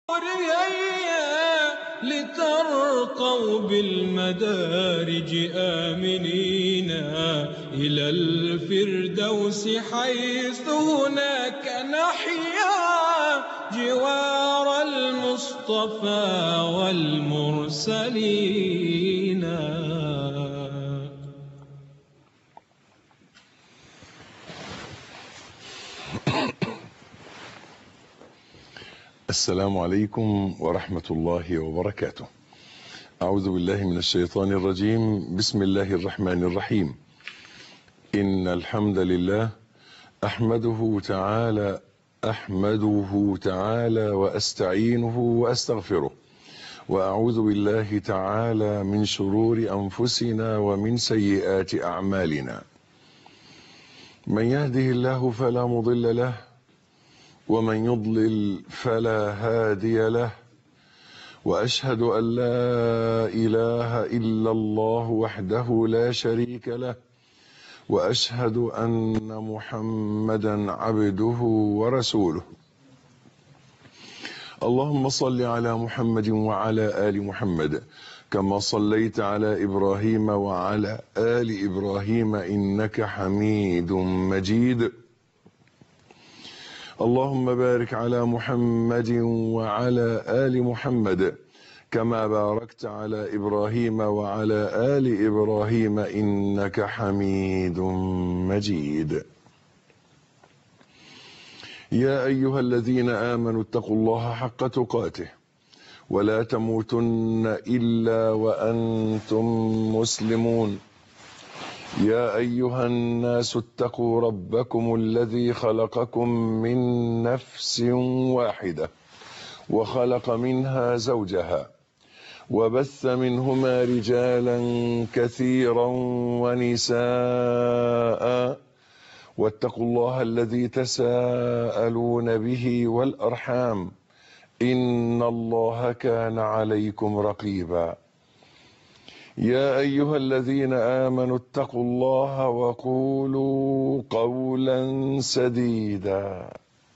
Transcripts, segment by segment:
هيا لترقوا بالمدارج آمنين إلى الفردوس حيث هناك نحيا جوار المصطفى والمرسلين السلام عليكم ورحمة الله وبركاته أعوذ بالله من الشيطان الرجيم بسم الله الرحمن الرحيم إن الحمد لله أحمده تعالى أحمده تعالى وأستعينه وأستغفره وأعوذ بالله تعالى من شرور أنفسنا ومن سيئات أعمالنا من يهده الله فلا مضل له ومن يضلل فلا هادي له واشهد ان لا اله الا الله وحده لا شريك له واشهد ان محمدا عبده ورسوله اللهم صل على محمد وعلى ال محمد كما صليت على ابراهيم وعلى ال ابراهيم انك حميد مجيد اللهم بارك على محمد وعلى ال محمد كما باركت على ابراهيم وعلى ال ابراهيم انك حميد مجيد يا ايها الذين امنوا اتقوا الله حق تقاته ولا تموتن الا وانتم مسلمون يا ايها الناس اتقوا ربكم الذي خلقكم من نفس واحده وخلق منها زوجها وبث منهما رجالا كثيرا ونساء واتقوا الله الذي تساءلون به والارحام ان الله كان عليكم رقيبا يا ايها الذين امنوا اتقوا الله وقولوا قولا سديدا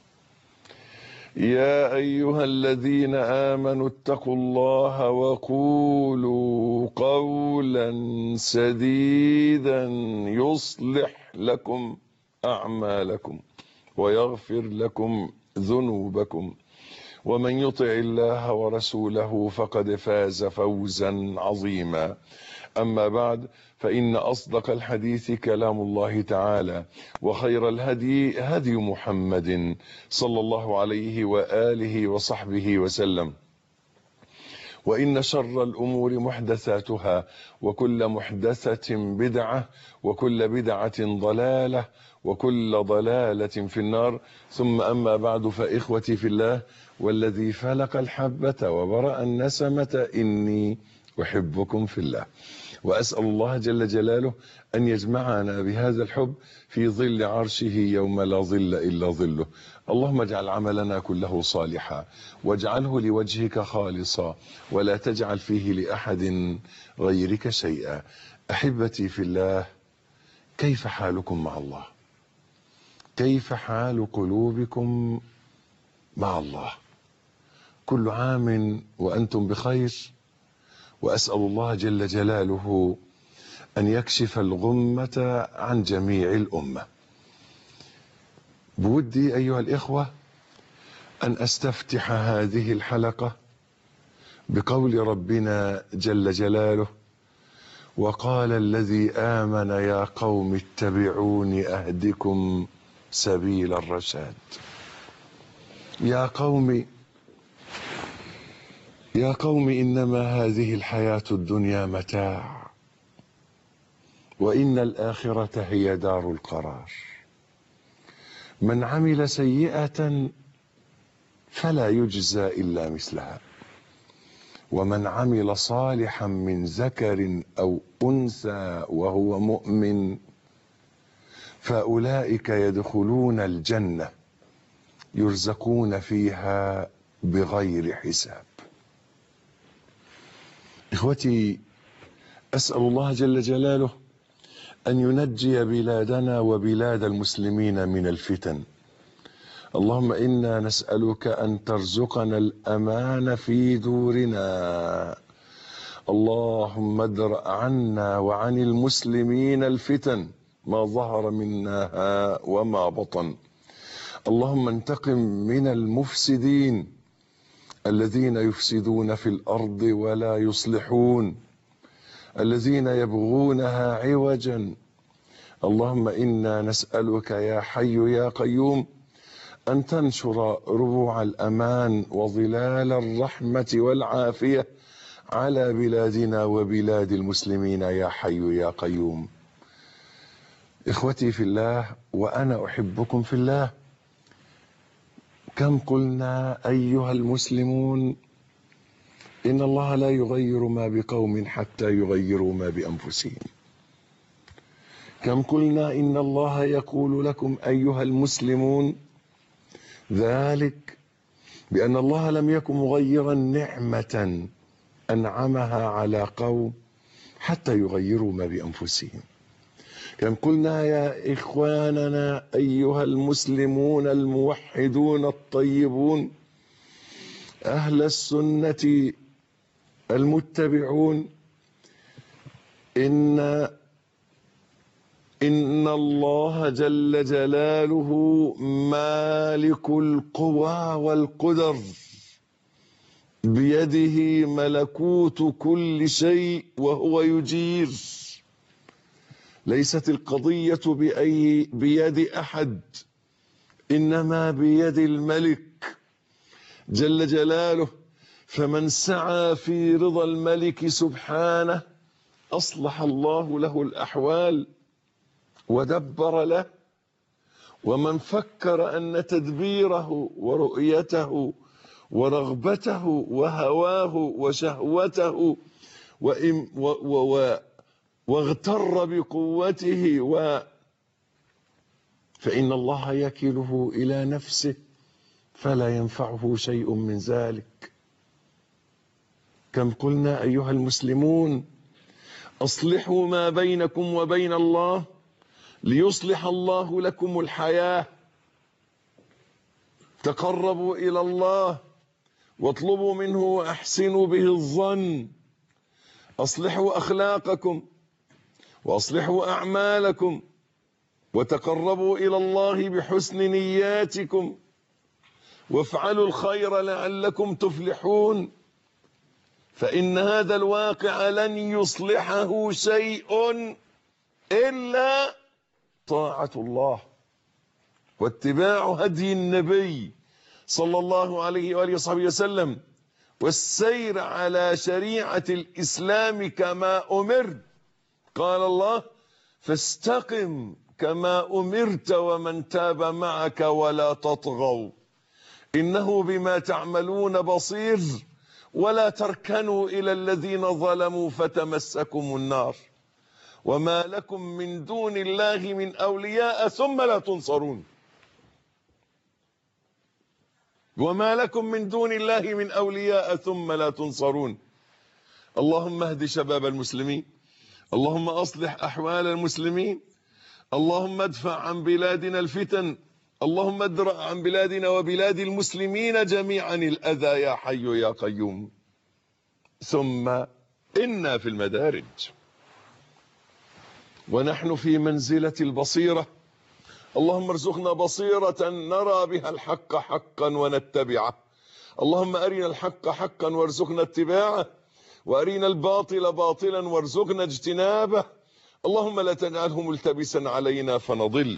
يا ايها الذين امنوا اتقوا الله وقولوا قولا سديدا يصلح لكم اعمالكم ويغفر لكم ذنوبكم ومن يطع الله ورسوله فقد فاز فوزا عظيما اما بعد فان اصدق الحديث كلام الله تعالى وخير الهدي هدي محمد صلى الله عليه واله وصحبه وسلم وان شر الامور محدثاتها وكل محدثه بدعه وكل بدعه ضلاله وكل ضلاله في النار ثم اما بعد فاخوتي في الله والذي فلق الحبة وبرأ النسمة إني أحبكم في الله وأسأل الله جل جلاله أن يجمعنا بهذا الحب في ظل عرشه يوم لا ظل إلا ظله اللهم اجعل عملنا كله صالحا واجعله لوجهك خالصا ولا تجعل فيه لأحد غيرك شيئا أحبتي في الله كيف حالكم مع الله كيف حال قلوبكم مع الله كل عام وانتم بخير واسال الله جل جلاله ان يكشف الغمه عن جميع الامه بودي ايها الاخوه ان استفتح هذه الحلقه بقول ربنا جل جلاله وقال الذي امن يا قوم اتبعون اهدكم سبيل الرشاد يا قوم يا قوم انما هذه الحياه الدنيا متاع وان الاخره هي دار القرار من عمل سيئه فلا يجزى الا مثلها ومن عمل صالحا من ذكر او انثى وهو مؤمن فاولئك يدخلون الجنه يرزقون فيها بغير حساب اخوتي اسال الله جل جلاله ان ينجي بلادنا وبلاد المسلمين من الفتن اللهم انا نسالك ان ترزقنا الامان في دورنا اللهم ادرا عنا وعن المسلمين الفتن ما ظهر منها وما بطن اللهم انتقم من المفسدين الذين يفسدون في الارض ولا يصلحون الذين يبغونها عوجا اللهم انا نسالك يا حي يا قيوم ان تنشر ربوع الامان وظلال الرحمه والعافيه على بلادنا وبلاد المسلمين يا حي يا قيوم اخوتي في الله وانا احبكم في الله كم قلنا ايها المسلمون ان الله لا يغير ما بقوم حتى يغيروا ما بانفسهم كم قلنا ان الله يقول لكم ايها المسلمون ذلك بان الله لم يكن مغيرا نعمه انعمها على قوم حتى يغيروا ما بانفسهم كم قلنا يا اخواننا ايها المسلمون الموحدون الطيبون اهل السنه المتبعون ان ان الله جل جلاله مالك القوى والقدر بيده ملكوت كل شيء وهو يجير ليست القضيه باي بيد احد انما بيد الملك جل جلاله فمن سعى في رضا الملك سبحانه اصلح الله له الاحوال ودبر له ومن فكر ان تدبيره ورؤيته ورغبته وهواه وشهوته وإم و و و واغتر بقوته و فإن الله يكله إلى نفسه فلا ينفعه شيء من ذلك كم قلنا أيها المسلمون أصلحوا ما بينكم وبين الله ليصلح الله لكم الحياة تقربوا إلى الله واطلبوا منه وأحسنوا به الظن أصلحوا أخلاقكم وأصلحوا أعمالكم وتقربوا إلى الله بحسن نياتكم وافعلوا الخير لعلكم تفلحون فإن هذا الواقع لن يصلحه شيء إلا طاعة الله واتباع هدي النبي صلى الله عليه وآله وصحبه وسلم والسير على شريعة الإسلام كما أمرت قال الله فاستقم كما أمرت ومن تاب معك ولا تطغوا إنه بما تعملون بصير ولا تركنوا إلى الذين ظلموا فتمسكم النار وما لكم من دون الله من أولياء ثم لا تنصرون وما لكم من دون الله من أولياء ثم لا تنصرون اللهم اهد شباب المسلمين اللهم أصلح أحوال المسلمين اللهم ادفع عن بلادنا الفتن اللهم ادرأ عن بلادنا وبلاد المسلمين جميعا الأذى يا حي يا قيوم ثم إنا في المدارج ونحن في منزلة البصيرة اللهم ارزقنا بصيرة نرى بها الحق حقا ونتبعه اللهم أرنا الحق حقا وارزقنا اتباعه وأرنا الباطل باطلا وارزقنا اجتنابه اللهم لا تجعله ملتبسا علينا فنضل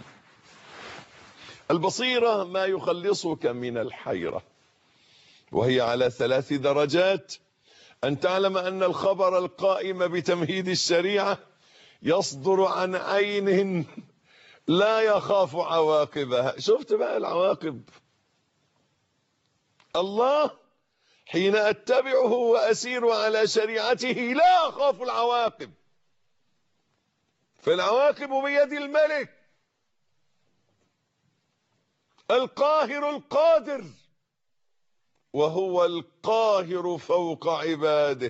البصيرة ما يخلصك من الحيرة وهي على ثلاث درجات أن تعلم أن الخبر القائم بتمهيد الشريعة يصدر عن عين لا يخاف عواقبها شفت بقى العواقب الله حين أتبعه وأسير على شريعته لا أخاف العواقب فالعواقب بيد الملك القاهر القادر وهو القاهر فوق عباده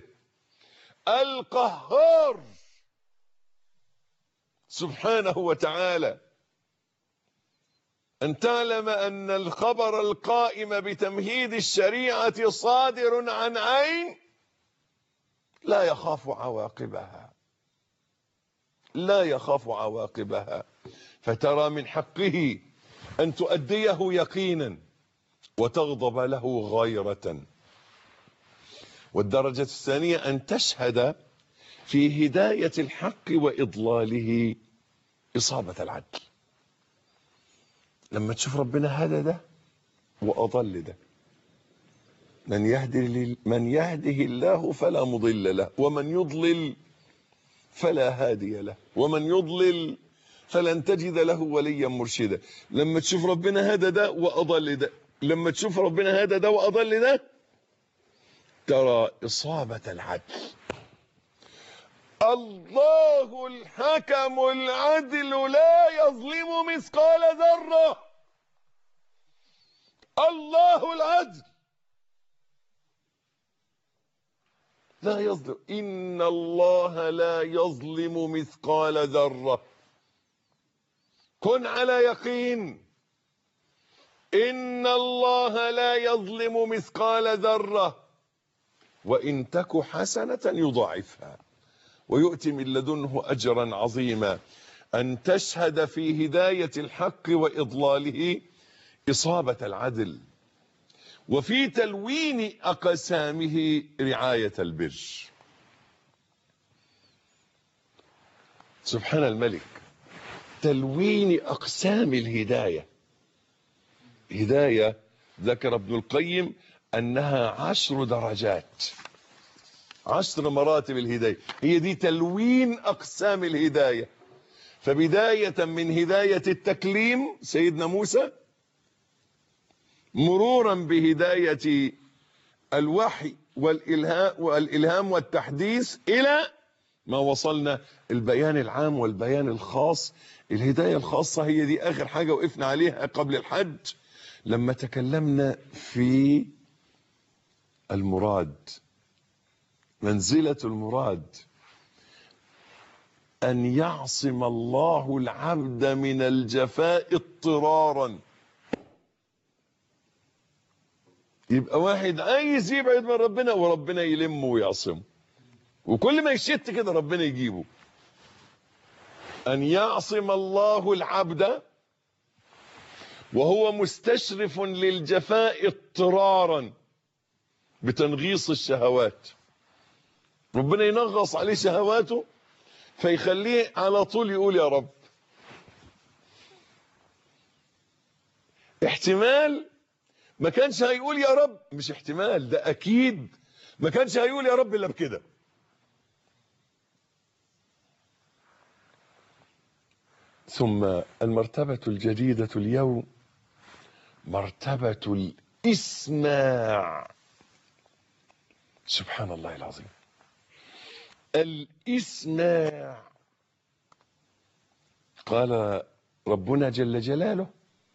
القهار سبحانه وتعالى أن تعلم أن الخبر القائم بتمهيد الشريعة صادر عن عين لا يخاف عواقبها لا يخاف عواقبها فترى من حقه أن تؤديه يقينا وتغضب له غيرة والدرجة الثانية أن تشهد في هداية الحق وإضلاله إصابة العدل لما تشوف ربنا هدى ده وأضل ده من يهدي من يهده الله فلا مضل له ومن يضلل فلا هادي له ومن يضلل فلن تجد له وليا مرشدا لما تشوف ربنا هدى ده وأضل ده لما تشوف ربنا هدى ده وأضل ده ترى إصابة العدل الله الحكم العدل لا يظلم مثقال ذرة الله العدل لا يظلم إن الله لا يظلم مثقال ذرة كن على يقين إن الله لا يظلم مثقال ذرة وإن تك حسنة يضاعفها ويؤتي من لدنه أجرا عظيما أن تشهد في هداية الحق وإضلاله إصابة العدل وفي تلوين أقسامه رعاية البر سبحان الملك تلوين أقسام الهداية هداية ذكر ابن القيم أنها عشر درجات عشر مراتب الهداية هي دي تلوين أقسام الهداية فبداية من هداية التكليم سيدنا موسى مرورا بهداية الوحي والإلهام, والإلهام والتحديث إلى ما وصلنا البيان العام والبيان الخاص الهداية الخاصة هي دي آخر حاجة وقفنا عليها قبل الحج لما تكلمنا في المراد منزلة المراد أن يعصم الله العبد من الجفاء اضطرارا يبقى واحد عايز يبعد من ربنا وربنا يلمه ويعصمه وكل ما يشت كده ربنا يجيبه أن يعصم الله العبد وهو مستشرف للجفاء اضطرارا بتنغيص الشهوات ربنا ينغص عليه شهواته فيخليه على طول يقول يا رب احتمال ما كانش هيقول يا رب مش احتمال ده اكيد ما كانش هيقول يا رب الا بكده ثم المرتبة الجديدة اليوم مرتبة الإسماع سبحان الله العظيم الإسماع قال ربنا جل جلاله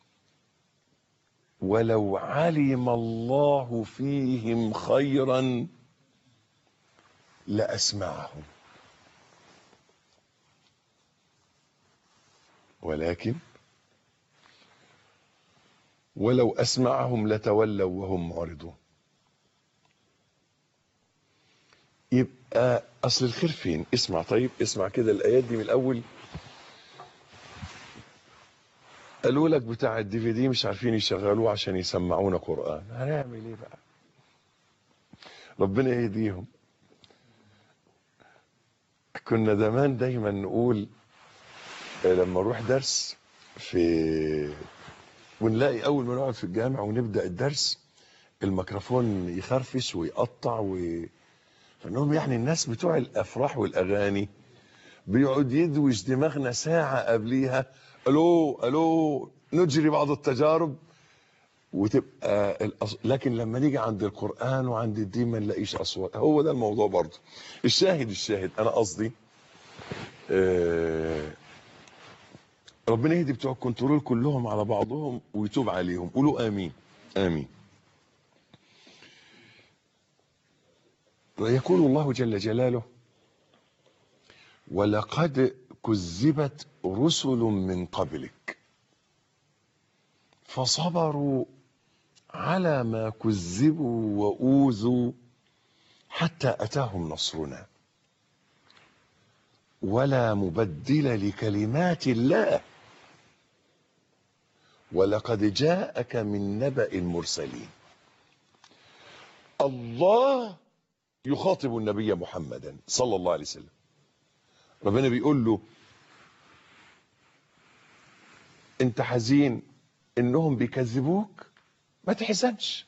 ولو علم الله فيهم خيرا لأسمعهم ولكن ولو أسمعهم لتولوا وهم معرضون يبقى أصل الخير فين اسمع طيب اسمع كده الآيات دي من الأول قالوا لك بتاع الدي في دي مش عارفين يشغلوه عشان يسمعونا قرآن هنعمل ايه بقى ربنا يهديهم كنا زمان دايما نقول لما نروح درس في ونلاقي اول ما نقعد في الجامع ونبدا الدرس الميكروفون يخرفش ويقطع و فانهم يعني الناس بتوع الافراح والاغاني بيقعد يدوش دماغنا ساعه قبليها الو الو نجري بعض التجارب وتبقى الأص... لكن لما نيجي عند القران وعند الدين ما نلاقيش اصوات هو ده الموضوع برضه الشاهد الشاهد انا قصدي آه ربنا يهدي بتوع الكنترول كلهم على بعضهم ويتوب عليهم قولوا امين امين ويقول الله جل جلاله ولقد كذبت رسل من قبلك فصبروا على ما كذبوا وأوذوا حتى أتاهم نصرنا ولا مبدل لكلمات الله ولقد جاءك من نبأ المرسلين الله يخاطب النبي محمدا صلى الله عليه وسلم ربنا بيقول له انت حزين انهم بيكذبوك ما تحزنش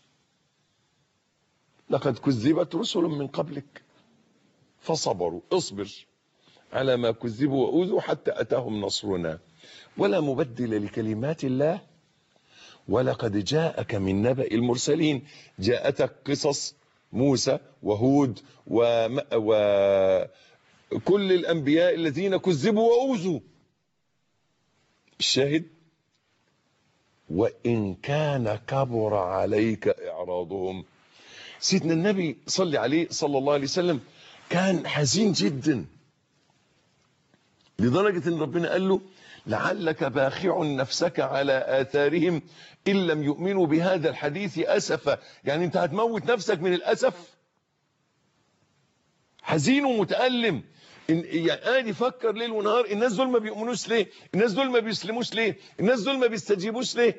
لقد كذبت رسل من قبلك فصبروا اصبر على ما كذبوا واوذوا حتى اتاهم نصرنا ولا مبدل لكلمات الله ولقد جاءك من نبأ المرسلين جاءتك قصص موسى وهود وم... وكل الأنبياء الذين كذبوا وأوذوا الشاهد وإن كان كبر عليك إعراضهم سيدنا النبي صلى عليه صلى الله عليه وسلم كان حزين جدا لدرجة ان ربنا قال له لعلك باخع نفسك على آثارهم إن لم يؤمنوا بهذا الحديث أسفا يعني أنت هتموت نفسك من الأسف حزين ومتألم إن يعني قاعد يفكر ليل ونهار الناس دول ما بيؤمنوش ليه الناس دول ما بيسلموش ليه الناس دول ما بيستجيبوش ليه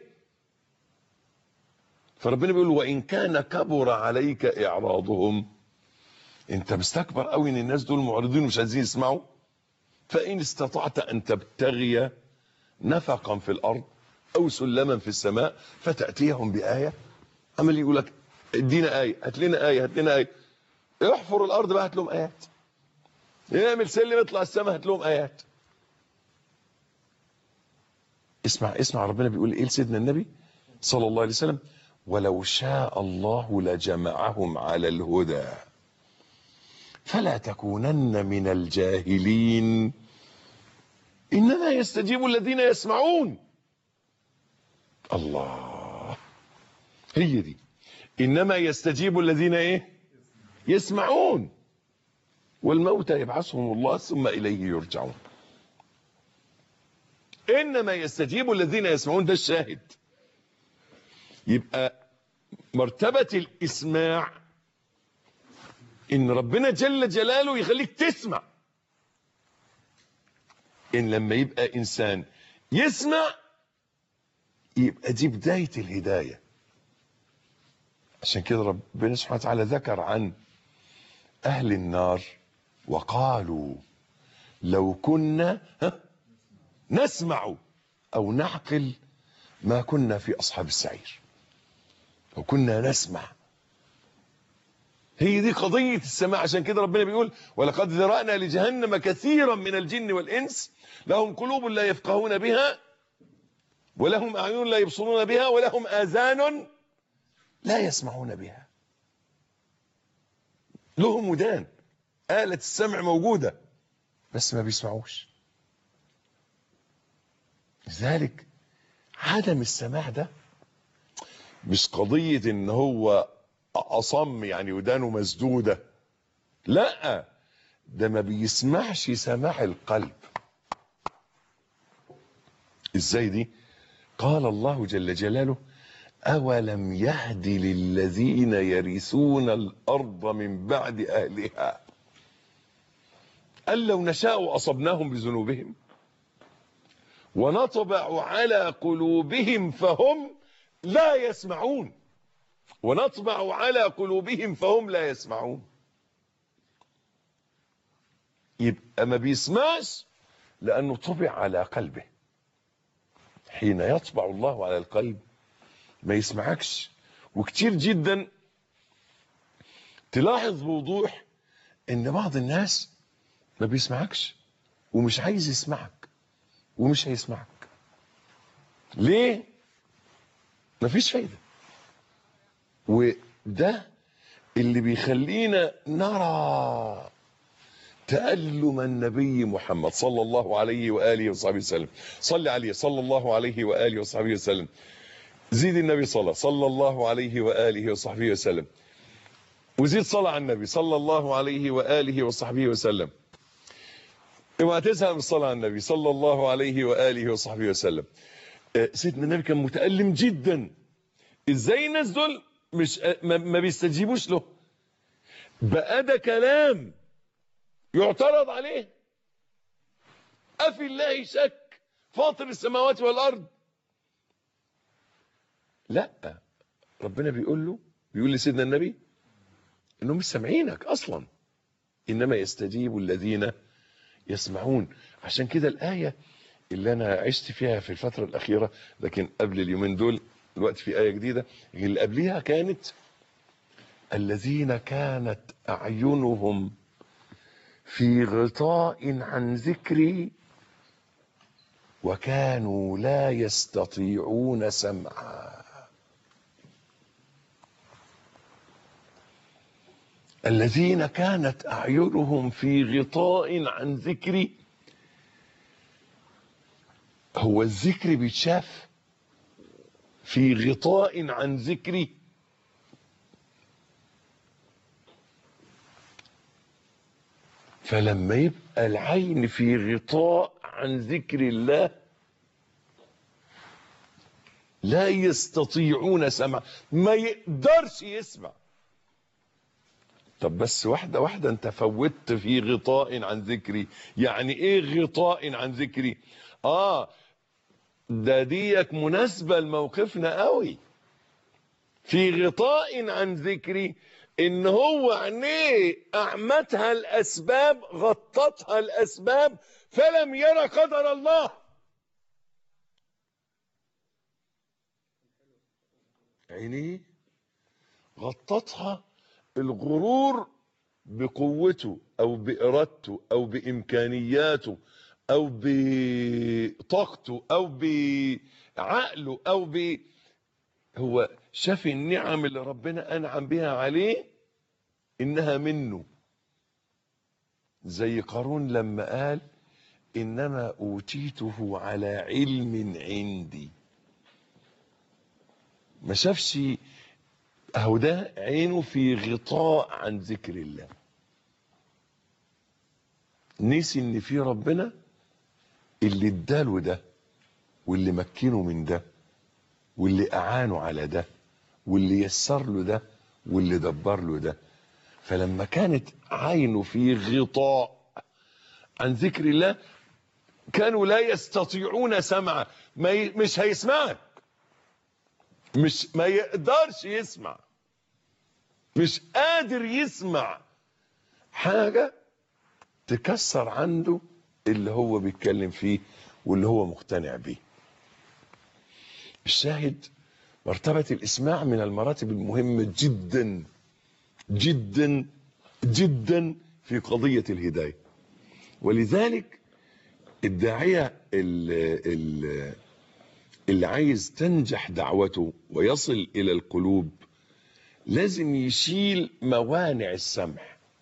فربنا بيقول وإن كان كبر عليك إعراضهم أنت مستكبر قوي إن الناس دول معرضين ومش عايزين يسمعوا فإن استطعت أن تبتغي نفقا في الأرض أو سلما في السماء فتأتيهم بآية عمال يقول لك ادينا آية هات لنا آية هات لنا آية احفر الأرض بقى هات لهم آيات اعمل سلم اطلع السماء هات لهم آيات اسمع اسمع ربنا بيقول ايه لسيدنا النبي صلى الله عليه وسلم ولو شاء الله لجمعهم على الهدى فلا تكونن من الجاهلين انما يستجيب الذين يسمعون الله هي دي انما يستجيب الذين ايه يسمعون والموتى يبعثهم الله ثم اليه يرجعون انما يستجيب الذين يسمعون ده الشاهد يبقى مرتبة الاسماع ان ربنا جل جلاله يخليك تسمع ان لما يبقى انسان يسمع يبقى دي بداية الهداية عشان كده ربنا سبحانه وتعالى ذكر عن اهل النار وقالوا لو كنا ها نسمع او نعقل ما كنا في اصحاب السعير لو كنا نسمع هي دي قضية السماع عشان كده ربنا بيقول ولقد ذرأنا لجهنم كثيرا من الجن والإنس لهم قلوب لا يفقهون بها ولهم أعين لا يبصرون بها ولهم آذان لا يسمعون بها لهم ودان آلة السمع موجودة بس ما بيسمعوش لذلك عدم السماع ده مش قضية ان هو أصم يعني ودانه مسدودة لا ده ما بيسمعش سماع القلب ازاي دي قال الله جل جلاله أولم يهد للذين يرثون الأرض من بعد أهلها أن لو نشاء أصبناهم بذنوبهم ونطبع على قلوبهم فهم لا يسمعون ونطبع على قلوبهم فهم لا يسمعون يبقى ما بيسمعش لأنه طبع على قلبه حين يطبع الله على القلب ما يسمعكش وكتير جدا تلاحظ بوضوح ان بعض الناس ما بيسمعكش ومش عايز يسمعك ومش هيسمعك ليه مفيش فايده وده اللي بيخلينا نرى تألم النبي محمد صلى الله عليه وآله وصحبه وسلم صلي عليه صلى الله عليه وآله وصحبه وسلم زيد النبي صلى صلى الله عليه وآله وصحبه وسلم وزيد صلى على النبي صلى الله عليه وآله وصحبه وسلم اوعى تزهق من الصلاة على النبي صلى الله عليه وآله وصحبه وسلم آه، سيدنا النبي كان متألم جدا ازاي الناس دول مش آه، ما ما بيستجيبوش له بقى ده كلام يعترض عليه أفي الله شك فاطر السماوات والأرض لا ربنا بيقول له بيقول لسيدنا النبي انهم مش سامعينك اصلا انما يستجيب الذين يسمعون عشان كده الايه اللي انا عشت فيها في الفتره الاخيره لكن قبل اليومين دول الوقت في ايه جديده اللي قبليها كانت الذين كانت اعينهم في غطاء عن ذكري وكانوا لا يستطيعون سمعا الذين كانت اعينهم في غطاء عن ذكري هو الذكر بيتشاف في غطاء عن ذكري فلما يبقى العين في غطاء عن ذكر الله لا يستطيعون سمع ما يقدرش يسمع طب بس واحدة واحدة انت فوتت في غطاء عن ذكري يعني ايه غطاء عن ذكري اه ده ديك مناسبة لموقفنا قوي في غطاء عن ذكري ان هو عينيه اعمتها الاسباب غطتها الاسباب فلم يرى قدر الله عينيه غطتها الغرور بقوته او بارادته او بامكانياته او بطاقته او بعقله او ب هو شاف النعم اللي ربنا انعم بها عليه انها منه زي قارون لما قال انما اوتيته على علم عندي ما شافش اهو ده عينه في غطاء عن ذكر الله نسي ان في ربنا اللي اداله ده واللي مكنه من ده واللي اعانه على ده واللي يسر له ده واللي دبر له ده فلما كانت عينه في غطاء عن ذكر الله كانوا لا يستطيعون سمعه ما ي... مش هيسمعك مش ما يقدرش يسمع مش قادر يسمع حاجة تكسر عنده اللي هو بيتكلم فيه واللي هو مقتنع بيه الشاهد مرتبة الإسماع من المراتب المهمة جدا جدا جدا في قضية الهداية ولذلك الداعية اللي, اللي, اللي عايز تنجح دعوته ويصل إلى القلوب لازم يشيل موانع السمع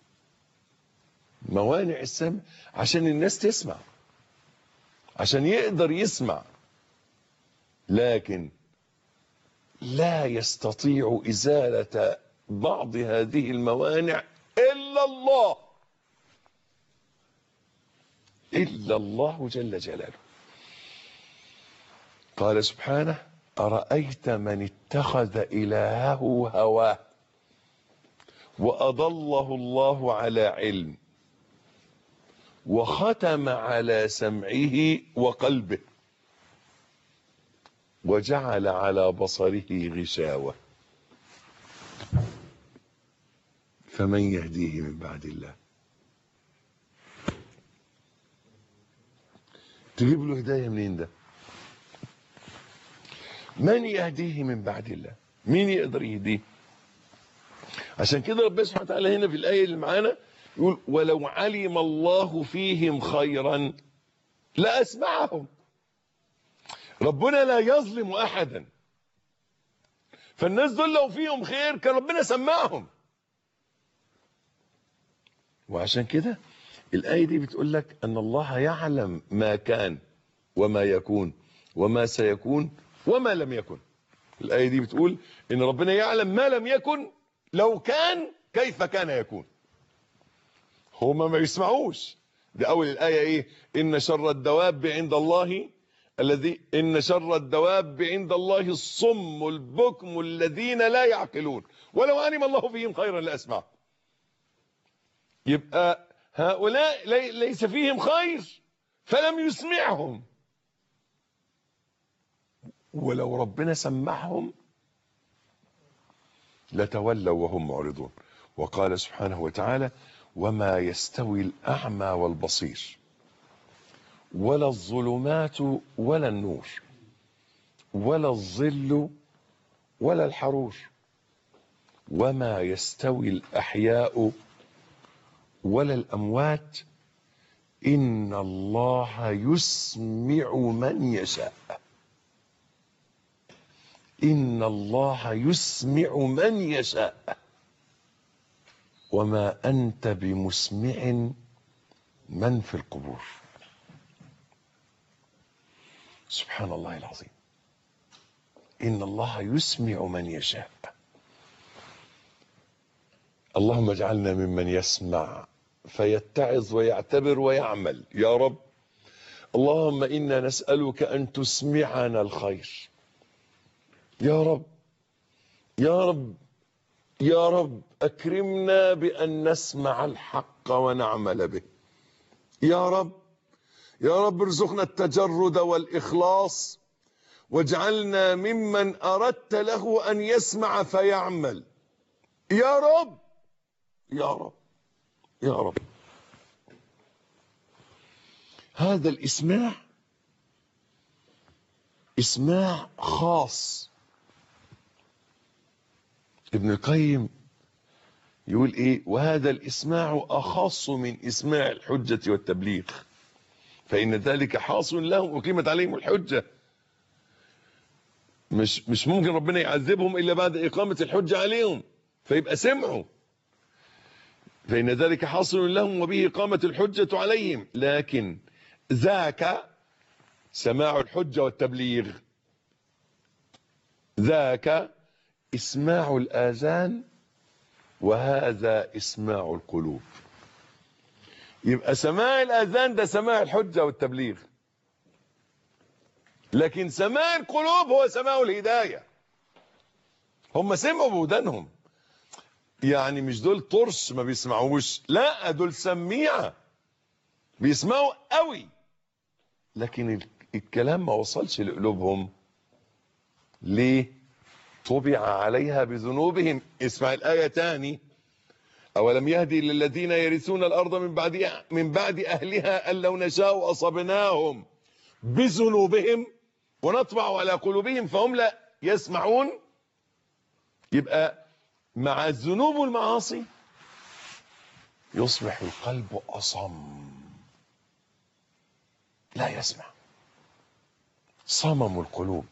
موانع السمع عشان الناس تسمع عشان يقدر يسمع لكن لا يستطيع إزالة بعض هذه الموانع إلا الله إلا الله جل جلاله قال سبحانه أرأيت من اتخذ إلهه هواه وأضله الله على علم وختم على سمعه وقلبه وجعل على بصره غشاوة فمن يهديه من بعد الله تجيب له هداية منين ده من يهديه من بعد الله مين يقدر يهديه عشان كده ربنا سبحانه وتعالى هنا في الآية اللي معانا يقول ولو علم الله فيهم خيرا لأسمعهم ربنا لا يظلم أحدا فالناس دول لو فيهم خير كان ربنا سمعهم وعشان كده الآية دي بتقول لك أن الله يعلم ما كان وما يكون وما سيكون وما لم يكن الآية دي بتقول إن ربنا يعلم ما لم يكن لو كان كيف كان يكون هما ما يسمعوش ده أول الآية إيه إن شر الدواب عند الله الذي إن شر الدواب عند الله الصم البكم الذين لا يعقلون ولو علم الله فيهم خيرا لأسمع يبقى هؤلاء لي ليس فيهم خير فلم يسمعهم ولو ربنا سمعهم لتولوا وهم معرضون وقال سبحانه وتعالى وما يستوي الأعمى والبصير ولا الظلمات ولا النور ولا الظل ولا الحرور وما يستوي الأحياء ولا الأموات إن الله يسمع من يشاء إن الله يسمع من يشاء وما أنت بمسمع من في القبور سبحان الله العظيم إن الله يسمع من يشاء اللهم اجعلنا ممن يسمع فيتعظ ويعتبر ويعمل يا رب اللهم إنا نسألك أن تسمعنا الخير يا رب يا رب يا رب أكرمنا بأن نسمع الحق ونعمل به يا رب يا رب ارزقنا التجرد والإخلاص واجعلنا ممن أردت له أن يسمع فيعمل يا رب يا رب يا رب هذا الإسماع إسماع خاص ابن القيم يقول ايه وهذا الاسماع اخص من اسماع الحجة والتبليغ فان ذلك حاصل لهم اقيمت عليهم الحجة مش مش ممكن ربنا يعذبهم الا بعد اقامة الحجة عليهم فيبقى سمعوا فان ذلك حاصل لهم وبه اقامة الحجة عليهم لكن ذاك سماع الحجة والتبليغ ذاك اسماع الاذان وهذا اسماع القلوب يبقى سماع الاذان ده سماع الحجه والتبليغ لكن سماع القلوب هو سماع الهدايه هم سمعوا بودانهم يعني مش دول طرش ما بيسمعوش لا دول سميعه بيسمعوا قوي لكن الكلام ما وصلش لقلوبهم ليه طبع عليها بذنوبهم اسمع الآية تاني أولم يهدي للذين يرثون الأرض من بعد من بعد أهلها أن لو نشاء أصبناهم بذنوبهم ونطبع على قلوبهم فهم لا يسمعون يبقى مع الذنوب والمعاصي يصبح القلب أصم لا يسمع صمم القلوب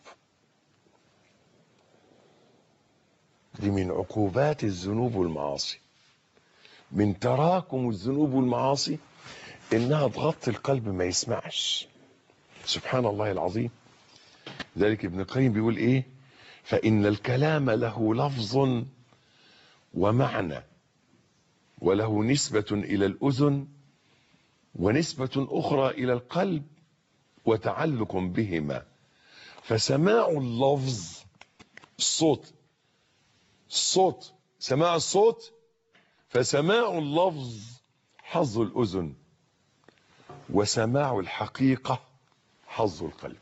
دي من عقوبات الذنوب والمعاصي من تراكم الذنوب والمعاصي انها تغطي القلب ما يسمعش سبحان الله العظيم ذلك ابن القيم بيقول ايه فان الكلام له لفظ ومعنى وله نسبة الى الاذن ونسبة اخرى الى القلب وتعلق بهما فسماع اللفظ الصوت الصوت سماع الصوت فسماع اللفظ حظ الأذن وسماع الحقيقة حظ القلب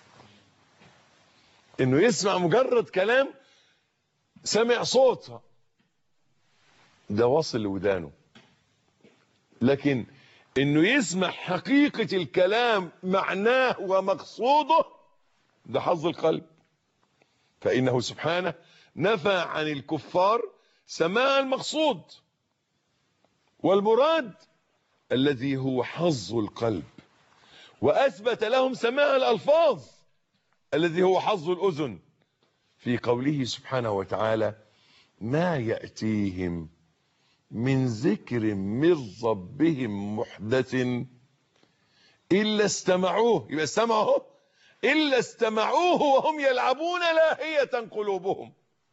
انه يسمع مجرد كلام سمع صوت ده واصل لودانه لكن انه يسمع حقيقة الكلام معناه ومقصوده ده حظ القلب فإنه سبحانه نفى عن الكفار سماع المقصود والمراد الذي هو حظ القلب وأثبت لهم سماع الألفاظ الذي هو حظ الأذن في قوله سبحانه وتعالى ما يأتيهم من ذكر من ربهم محدث إلا استمعوه يبقى استمعوا إلا استمعوه وهم يلعبون لاهية قلوبهم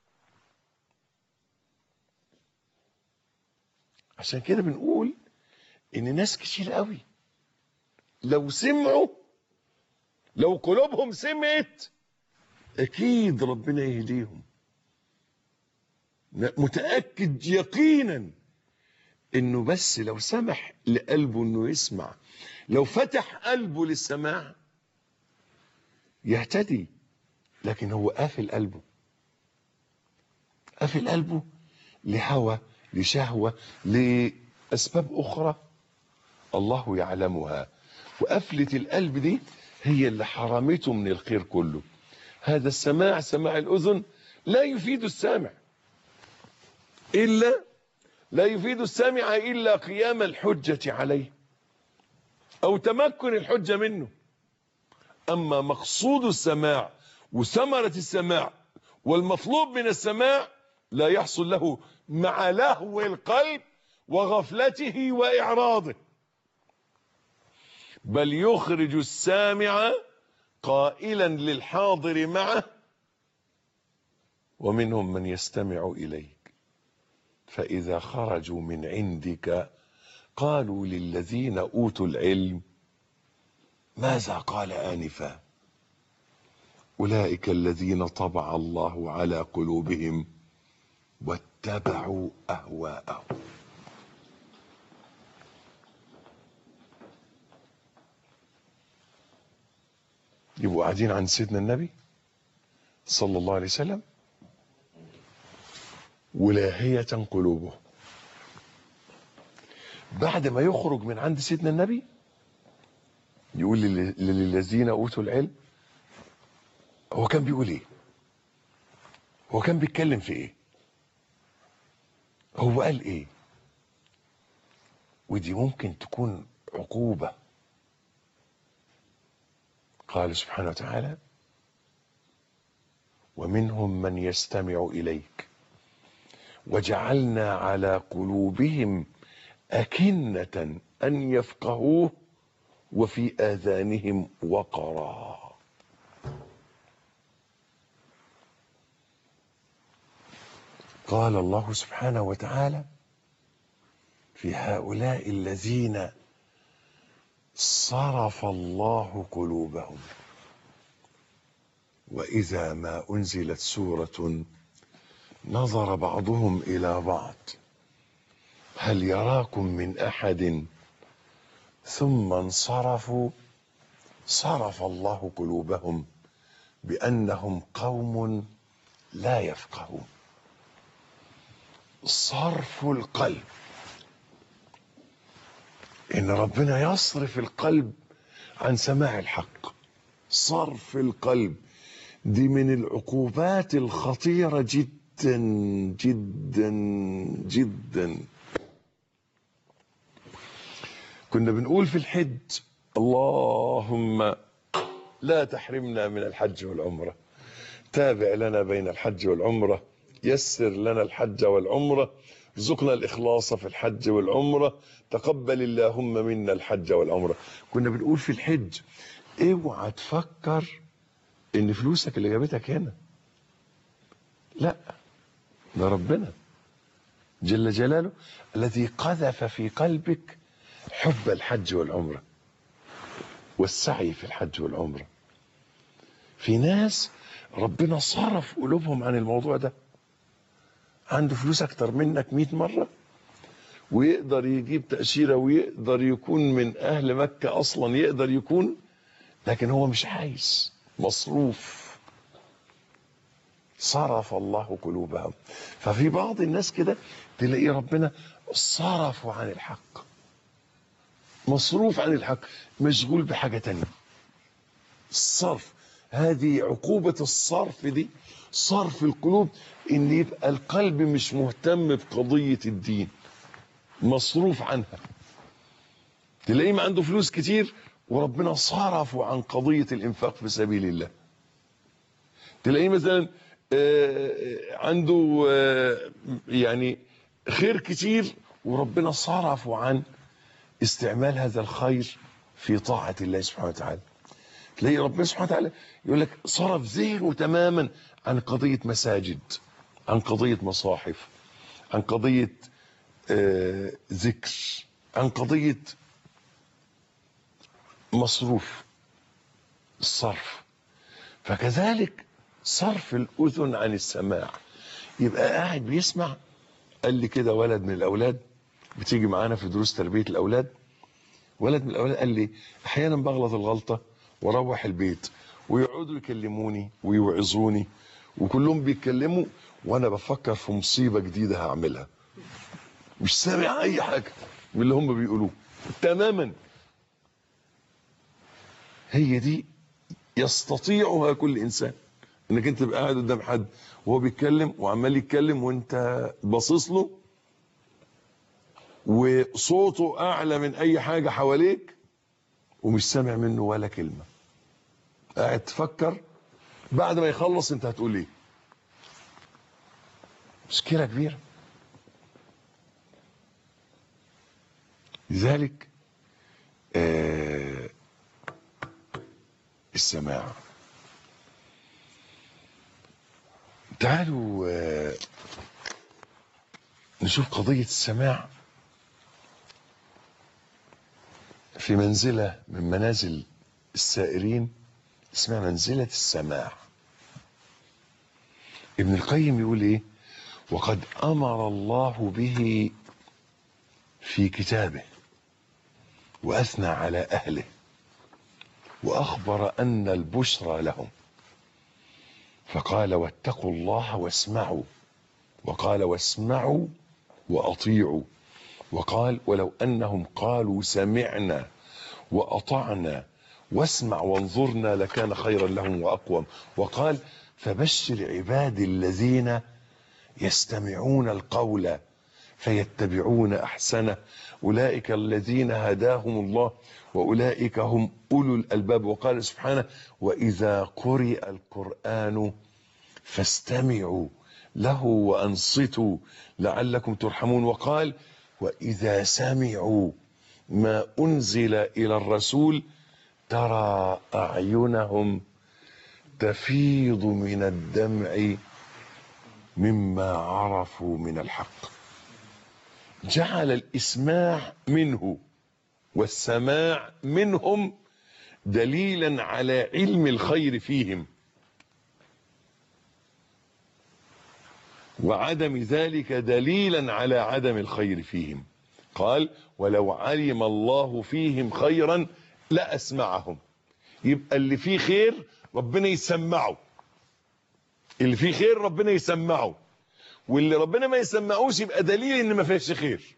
عشان كده بنقول ان ناس كتير قوي لو سمعوا لو قلوبهم سمعت اكيد ربنا يهديهم متاكد يقينا انه بس لو سمح لقلبه انه يسمع لو فتح قلبه للسماع يهتدي لكن هو قافل قلبه قافل قلبه لهوى لشهوة لأسباب أخرى الله يعلمها وقفلة القلب دي هي اللي حرمته من الخير كله هذا السماع سماع الأذن لا يفيد السامع إلا لا يفيد السامع إلا قيام الحجة عليه أو تمكن الحجة منه أما مقصود السماع وثمرة السماع والمطلوب من السماع لا يحصل له مع لهو القلب وغفلته وإعراضه بل يخرج السامع قائلا للحاضر معه ومنهم من يستمع إليك فإذا خرجوا من عندك قالوا للذين أوتوا العلم ماذا قال آنفا أولئك الذين طبع الله على قلوبهم واتبعوا أهواءهم يبقوا قاعدين عند سيدنا النبي صلى الله عليه وسلم ولاهية قلوبهم بعد ما يخرج من عند سيدنا النبي يقول لل- للذين اوتوا العلم هو كان بيقول ايه هو كان بيتكلم في ايه هو قال ايه ودي ممكن تكون عقوبة قال سبحانه وتعالى ومنهم من يستمع إليك وجعلنا على قلوبهم أكنة أن يفقهوه وفي آذانهم وقرا قال الله سبحانه وتعالى في هؤلاء الذين صرف الله قلوبهم واذا ما انزلت سوره نظر بعضهم الى بعض هل يراكم من احد ثم انصرفوا صرف الله قلوبهم بانهم قوم لا يفقهون صرف القلب ان ربنا يصرف القلب عن سماع الحق صرف القلب دي من العقوبات الخطيره جدا جدا جدا كنا بنقول في الحج اللهم لا تحرمنا من الحج والعمره تابع لنا بين الحج والعمره يسر لنا الحج والعمره ارزقنا الاخلاص في الحج والعمره تقبل اللهم منا الحج والعمره كنا بنقول في الحج اوعى تفكر ان فلوسك اللي جابتك هنا لا ده ربنا جل جلاله الذي قذف في قلبك حب الحج والعمره والسعي في الحج والعمره في ناس ربنا صرف قلوبهم عن الموضوع ده عنده فلوس اكتر منك 100 مره ويقدر يجيب تأشيرة ويقدر يكون من أهل مكة أصلا يقدر يكون لكن هو مش عايز مصروف صرف الله قلوبهم ففي بعض الناس كده تلاقي ربنا صرفوا عن الحق مصروف عن الحق مشغول بحاجة تانية الصرف هذه عقوبة الصرف دي صرف القلوب ان يبقى القلب مش مهتم بقضية الدين مصروف عنها تلاقيه ما عنده فلوس كتير وربنا صرفه عن قضية الإنفاق في سبيل الله تلاقيه مثلا آه، عنده آه، يعني خير كتير وربنا صرفه عن استعمال هذا الخير في طاعة الله سبحانه وتعالى تلاقي ربنا سبحانه وتعالى يقول لك صرف ذهنه تماما عن قضية مساجد عن قضية مصاحف عن قضية آه، ذكر عن قضية مصروف الصرف فكذلك صرف الأذن عن السماع يبقى قاعد بيسمع قال لي كده ولد من الأولاد بتيجي معانا في دروس تربية الأولاد ولد من الأولاد قال لي أحيانا بغلط الغلطة واروح البيت ويقعدوا يكلموني ويوعظوني وكلهم بيتكلموا وانا بفكر في مصيبه جديده هعملها مش سامع اي حاجه من اللي هم بيقولوه تماما هي دي يستطيعها كل انسان انك انت تبقى قاعد قدام حد وهو بيتكلم وعمال يتكلم وانت باصص له وصوته اعلى من اي حاجه حواليك ومش سامع منه ولا كلمه قاعد تفكر بعد ما يخلص انت هتقول ايه مشكله كبيره لذلك آه السماع تعالوا آه نشوف قضية السماع في منزلة من منازل السائرين اسمها منزلة السماع ابن القيم يقول ايه وقد امر الله به في كتابه واثنى على اهله واخبر ان البشرى لهم فقال واتقوا الله واسمعوا وقال واسمعوا واطيعوا وقال ولو انهم قالوا سمعنا واطعنا واسمع وانظرنا لكان خيرا لهم واقوم وقال فبشر عبادي الذين يستمعون القول فيتبعون احسنه اولئك الذين هداهم الله واولئك هم اولو الالباب وقال سبحانه واذا قرئ القران فاستمعوا له وانصتوا لعلكم ترحمون وقال واذا سمعوا ما انزل الى الرسول ترى اعينهم تفيض من الدمع مما عرفوا من الحق جعل الاسماع منه والسماع منهم دليلا على علم الخير فيهم وعدم ذلك دليلا على عدم الخير فيهم قال ولو علم الله فيهم خيرا لاسمعهم يبقى اللي فيه خير ربنا يسمعه اللي فيه خير ربنا يسمعه واللي ربنا ما يسمعوش يبقى دليل ان ما فيهش خير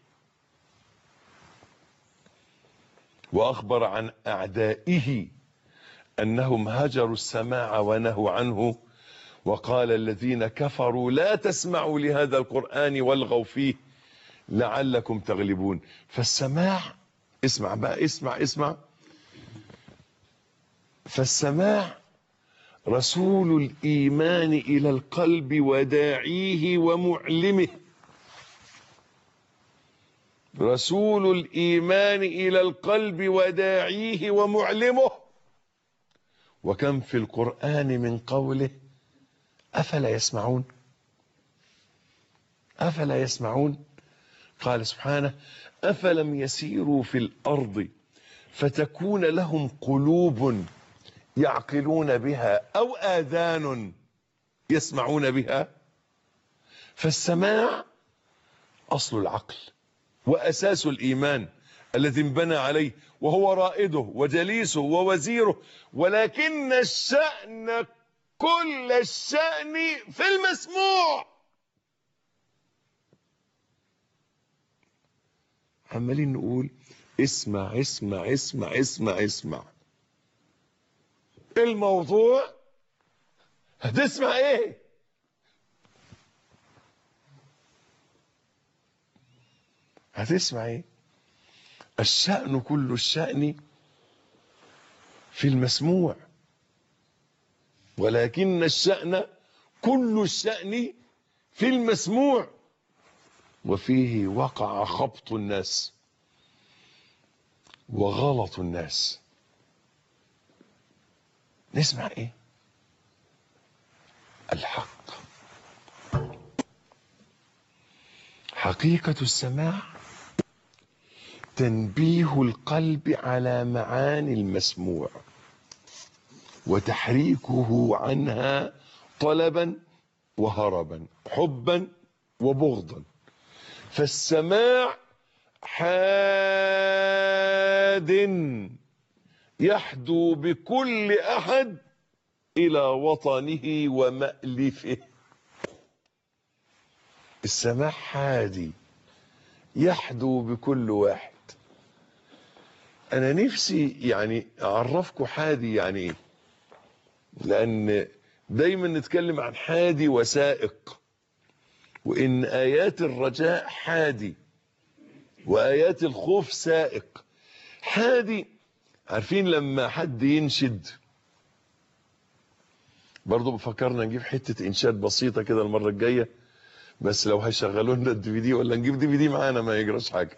واخبر عن اعدائه انهم هجروا السماع ونهوا عنه وقال الذين كفروا لا تسمعوا لهذا القران والغوا فيه لعلكم تغلبون فالسماع اسمع بقى اسمع اسمع فالسماع رسول الايمان الى القلب وداعيه ومعلمه رسول الايمان الى القلب وداعيه ومعلمه وكم في القران من قوله افلا يسمعون افلا يسمعون قال سبحانه افلم يسيروا في الارض فتكون لهم قلوب يعقلون بها او اذان يسمعون بها فالسماع اصل العقل واساس الايمان الذي انبنى عليه وهو رائده وجليسه ووزيره ولكن الشان كل الشان في المسموع عمالين نقول اسمع اسمع اسمع اسمع اسمع الموضوع هتسمع ايه هتسمع ايه الشأن كل الشأن في المسموع ولكن الشأن كل الشأن في المسموع وفيه وقع خبط الناس وغلط الناس نسمع ايه الحق حقيقة السماع تنبيه القلب على معاني المسموع وتحريكه عنها طلبا وهربا حبا وبغضا فالسماع حاد يحدو بكل احد الى وطنه ومألفه السماع حادي يحدو بكل واحد انا نفسي يعني اعرفكم حادي يعني ايه لان دايما نتكلم عن حادي وسائق وان ايات الرجاء حادي وايات الخوف سائق حادي عارفين لما حد ينشد برضه بفكرنا نجيب حته انشاد بسيطه كده المره الجايه بس لو هيشغلوا لنا الدي في دي ولا نجيب دي في دي معانا ما يجراش حاجه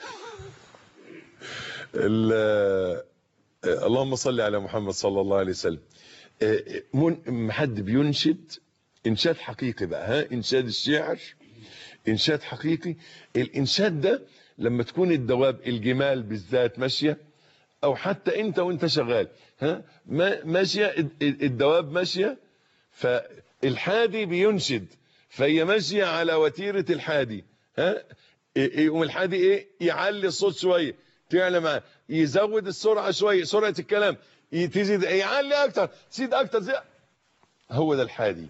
ال- آه، اللهم صل على محمد صلى الله عليه وسلم آه، من حد بينشد انشاد حقيقي بقى ها انشاد الشعر انشاد حقيقي الانشاد ده لما تكون الدواب الجمال بالذات ماشيه او حتى انت وانت شغال ها ما- ماشيه الد- الدواب ماشيه فالحادي بينشد فهي ماشيه على وتيره الحادي ها إيه- يقوم الحادي ايه يعلي الصوت شويه تعلى معاه يزود السرعه شويه سرعه الكلام ي- تزيد يعلي اكتر تزيد اكتر زي هو ده الحادي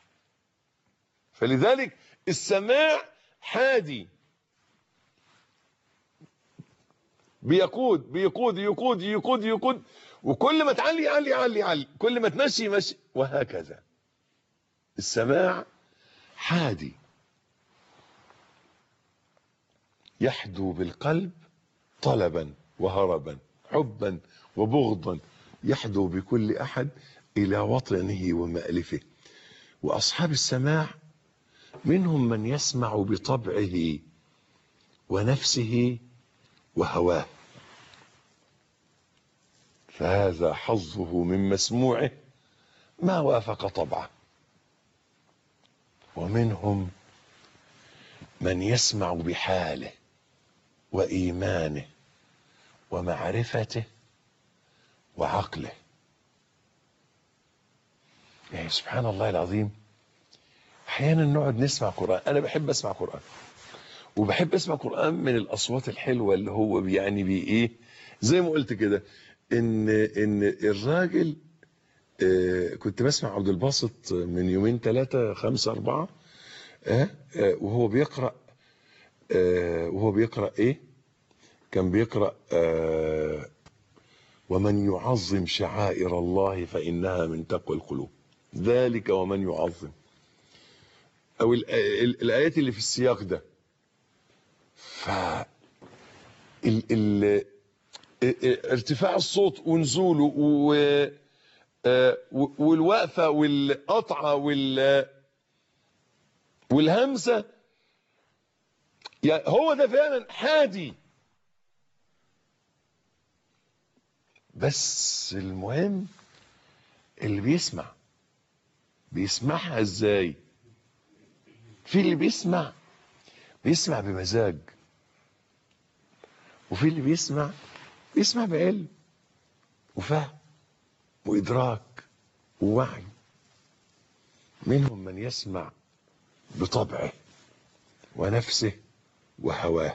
فلذلك السماع حادي بيقود بيقود يقود يقود يقود وكل ما تعلي يعلي يعلي يعلي كل ما تمشي يمشي وهكذا السماع حادي يحدو بالقلب طلبا وهربا حبا وبغضا يحدو بكل احد الى وطنه ومألفه واصحاب السماع منهم من يسمع بطبعه ونفسه وهواه فهذا حظه من مسموعه ما وافق طبعه ومنهم من يسمع بحاله وايمانه ومعرفته وعقله يعني سبحان الله العظيم احيانا نقعد نسمع قران انا بحب اسمع قران وبحب اسمع قران من الاصوات الحلوه اللي هو يعني بي ايه زي ما قلت كده ان ان الراجل آه كنت بسمع عبد الباسط من يومين ثلاثه خمسه اربعه آه آه وهو بيقرا آه وهو بيقرا ايه كان بيقرا آه ومن يعظم شعائر الله فانها من تقوى القلوب ذلك ومن يعظم او ال- ال- الايات اللي في السياق ده ف ال ال ارتفاع الصوت ونزوله و آه، و- والوقفه والقطعه وال والهمسه يعني هو ده فعلا حادي بس المهم اللي بيسمع بيسمعها ازاي في اللي بيسمع بيسمع بمزاج وفي اللي بيسمع بيسمع بعلم وفهم وإدراك ووعي منهم من يسمع بطبعه ونفسه وهواه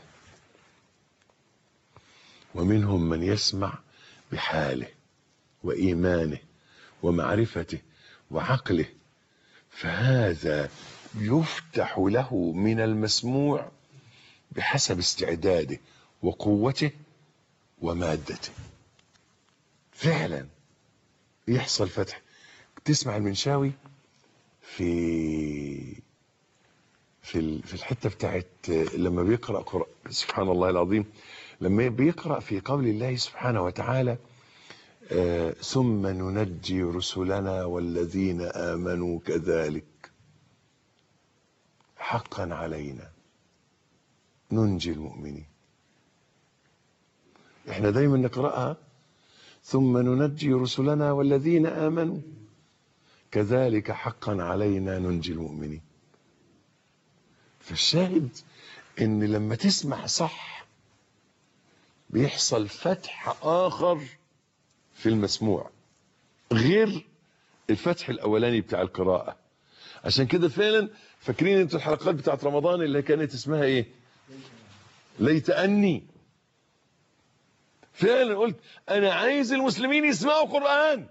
ومنهم من يسمع بحاله وإيمانه ومعرفته وعقله فهذا يفتح له من المسموع بحسب استعداده وقوته ومادته فعلا يحصل فتح تسمع المنشاوي في في ال- في الحته بتاعت لما بيقرا قرآن سبحان الله العظيم لما بيقرا في قول الله سبحانه وتعالى آه، ثم ننجي رسلنا والذين امنوا كذلك حقا علينا ننجي المؤمنين احنا دايما نقراها ثم ننجي رسلنا والذين امنوا كذلك حقا علينا ننجي المؤمنين فالشاهد ان لما تسمع صح بيحصل فتح اخر في المسموع غير الفتح الاولاني بتاع القراءه عشان كده فعلا فاكرين انتوا الحلقات بتاعت رمضان اللي كانت اسمها ايه ليت اني فعلا قلت انا عايز المسلمين يسمعوا قران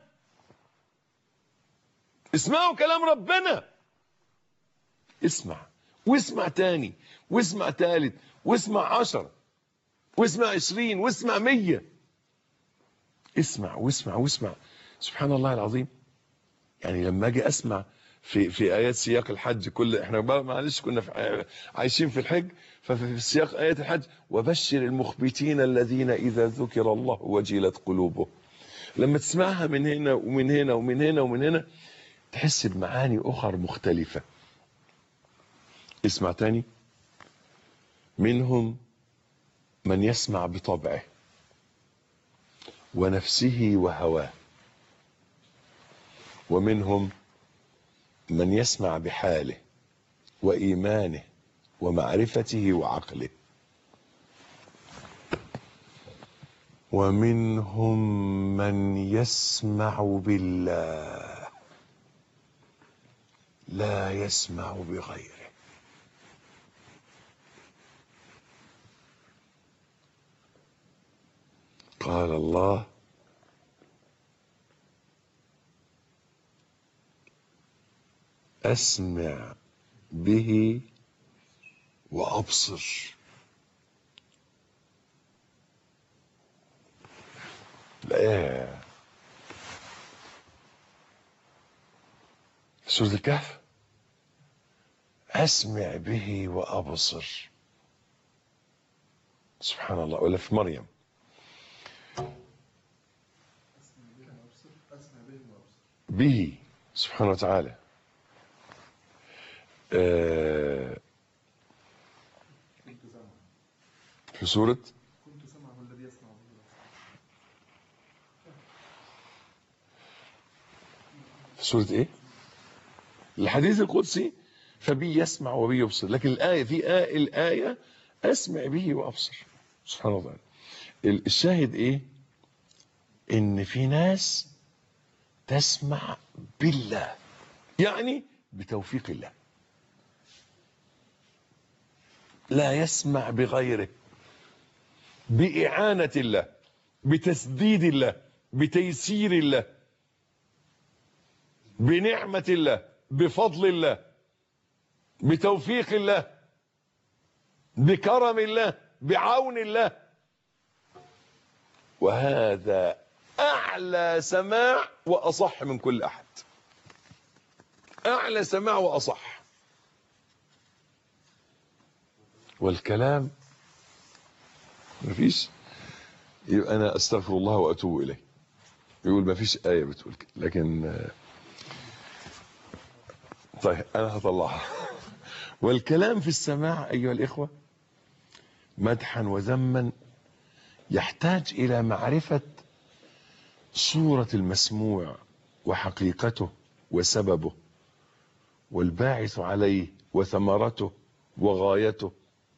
اسمعوا كلام ربنا اسمع واسمع تاني واسمع تالت واسمع عشرة واسمع عشرين واسمع مية اسمع واسمع واسمع سبحان الله العظيم يعني لما اجي اسمع في في ايات سياق الحج كل احنا بقى معلش كنا في عايشين في الحج ففي سياق ايات الحج وبشر المخبتين الذين اذا ذكر الله وجلت قلوبهم لما تسمعها من هنا ومن هنا ومن هنا ومن هنا تحس بمعاني اخر مختلفه اسمع تاني منهم من يسمع بطبعه ونفسه وهواه ومنهم من يسمع بحاله وإيمانه ومعرفته وعقله ومنهم من يسمع بالله لا يسمع بغيره قال الله اسمع به وابصر لا سورة الكهف اسمع به وابصر سبحان الله ولا في مريم به سبحانه وتعالى آه في سورة كنت سمعه الذي يسمع به في سورة ايه الحديث القدسي فبي يسمع وبي يبصر لكن الآية في آية الآية أسمع به وأبصر سبحان الله الشاهد ايه ان في ناس تسمع بالله يعني بتوفيق الله لا يسمع بغيره بإعانة الله بتسديد الله بتيسير الله بنعمة الله بفضل الله بتوفيق الله بكرم الله بعون الله وهذا أعلى سماع وأصح من كل أحد أعلى سماع وأصح والكلام مفيش يبقى أنا أستغفر الله وأتوب إليه يقول مفيش آية بتقول كده لكن طيب أنا هطلعها والكلام في السماع أيها الإخوة مدحا وذما يحتاج إلى معرفة صورة المسموع وحقيقته وسببه والباعث عليه وثمرته وغايته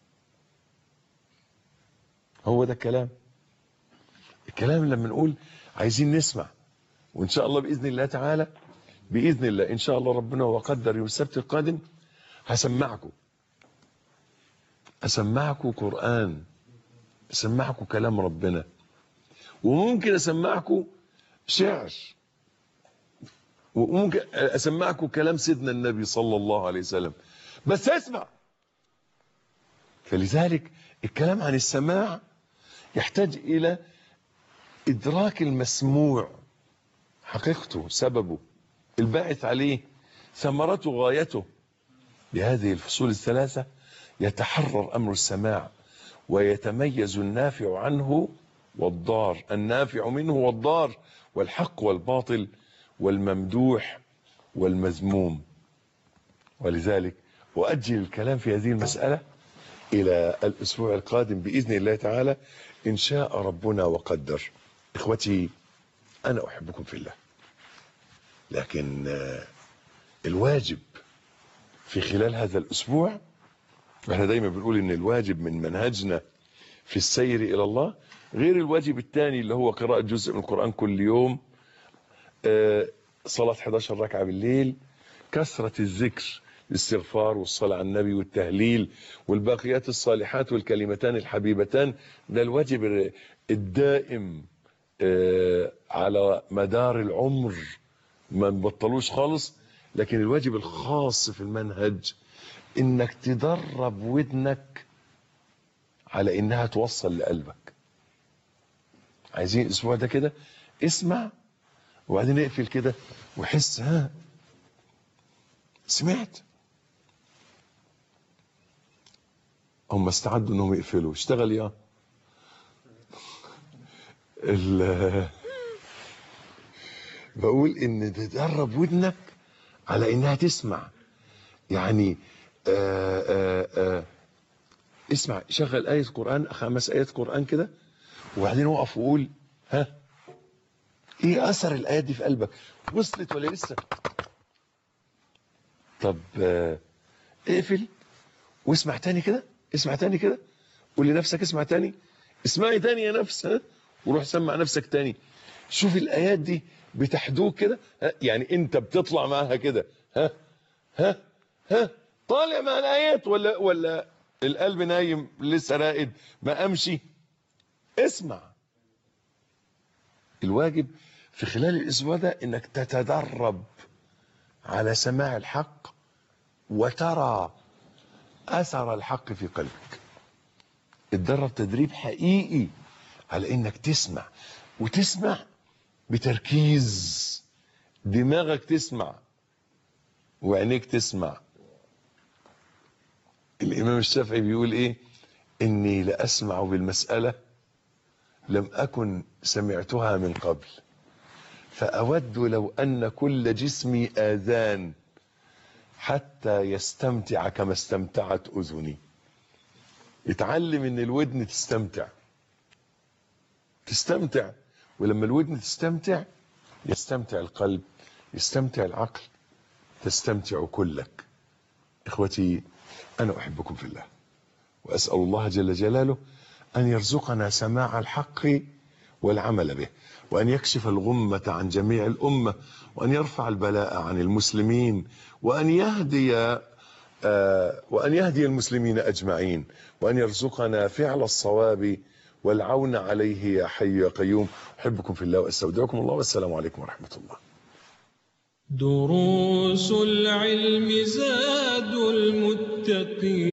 هو ده الكلام الكلام لما نقول عايزين نسمع وان شاء الله باذن الله تعالى باذن الله ان شاء الله ربنا وقدر يوم السبت القادم هسمعكم اسمعكم قران اسمعكم كلام ربنا وممكن اسمعكم شعر وممكن اسمعكم كلام سيدنا النبي صلى الله عليه وسلم بس اسمع فلذلك الكلام عن السماع يحتاج الى ادراك المسموع حقيقته سببه الباعث عليه ثمرته غايته بهذه الفصول الثلاثه يتحرر امر السماع ويتميز النافع عنه والضار النافع منه والضار والحق والباطل والممدوح والمذموم ولذلك أؤجل الكلام في هذه المسألة إلى الأسبوع القادم بإذن الله تعالى إن شاء ربنا وقدر إخوتي أنا أحبكم في الله لكن الواجب في خلال هذا الأسبوع احنا دايما بنقول ان الواجب من منهجنا في السير الى الله غير الواجب الثاني اللي هو قراءة جزء من القرآن كل يوم آه، صلاة 11 ركعة بالليل كثرة الذكر الاستغفار والصلاة على النبي والتهليل والباقيات الصالحات والكلمتان الحبيبتان ده الواجب الدائم آه، على مدار العمر ما نبطلوش خالص لكن الواجب الخاص في المنهج انك تدرب ودنك على انها توصل لقلبك عايزين الاسبوع ده كده اسمع وبعدين اقفل كده وحس ها سمعت هم استعدوا انهم يقفلوا اشتغل يا ال- بقول ان تدرب ودنك على انها تسمع يعني آآ آآ اسمع شغل آية قرآن خمس آيات قرآن كده وبعدين وقف وقول ها ايه اثر الايات دي في قلبك وصلت ولا لسه طب آه، اقفل واسمع تاني كده اسمع تاني كده قول لنفسك اسمع تاني اسمعي تاني يا نفس ها وروح سمع نفسك تاني شوف الايات دي بتحدوك كده ها؟ يعني انت بتطلع معاها كده ها ها ها طالع مع الايات ولا ولا القلب نايم لسه راقد ما امشي اسمع الواجب في خلال الاسبوع ده انك تتدرب على سماع الحق وترى اثر الحق في قلبك اتدرب تدريب حقيقي على انك تسمع وتسمع بتركيز دماغك تسمع وعينيك تسمع الامام الشافعي بيقول ايه اني لاسمع بالمساله لم اكن سمعتها من قبل فاود لو ان كل جسمي اذان حتى يستمتع كما استمتعت اذني اتعلم ان الودن تستمتع تستمتع ولما الودن تستمتع يستمتع القلب يستمتع العقل تستمتع كلك اخوتي انا احبكم في الله واسال الله جل جلاله ان يرزقنا سماع الحق والعمل به وان يكشف الغمه عن جميع الامه وان يرفع البلاء عن المسلمين وان يهدي آه، وان يهدي المسلمين اجمعين وان يرزقنا فعل الصواب والعون عليه يا حي يا قيوم احبكم في الله واستودعكم الله والسلام عليكم ورحمه الله دروس العلم زاد المتقين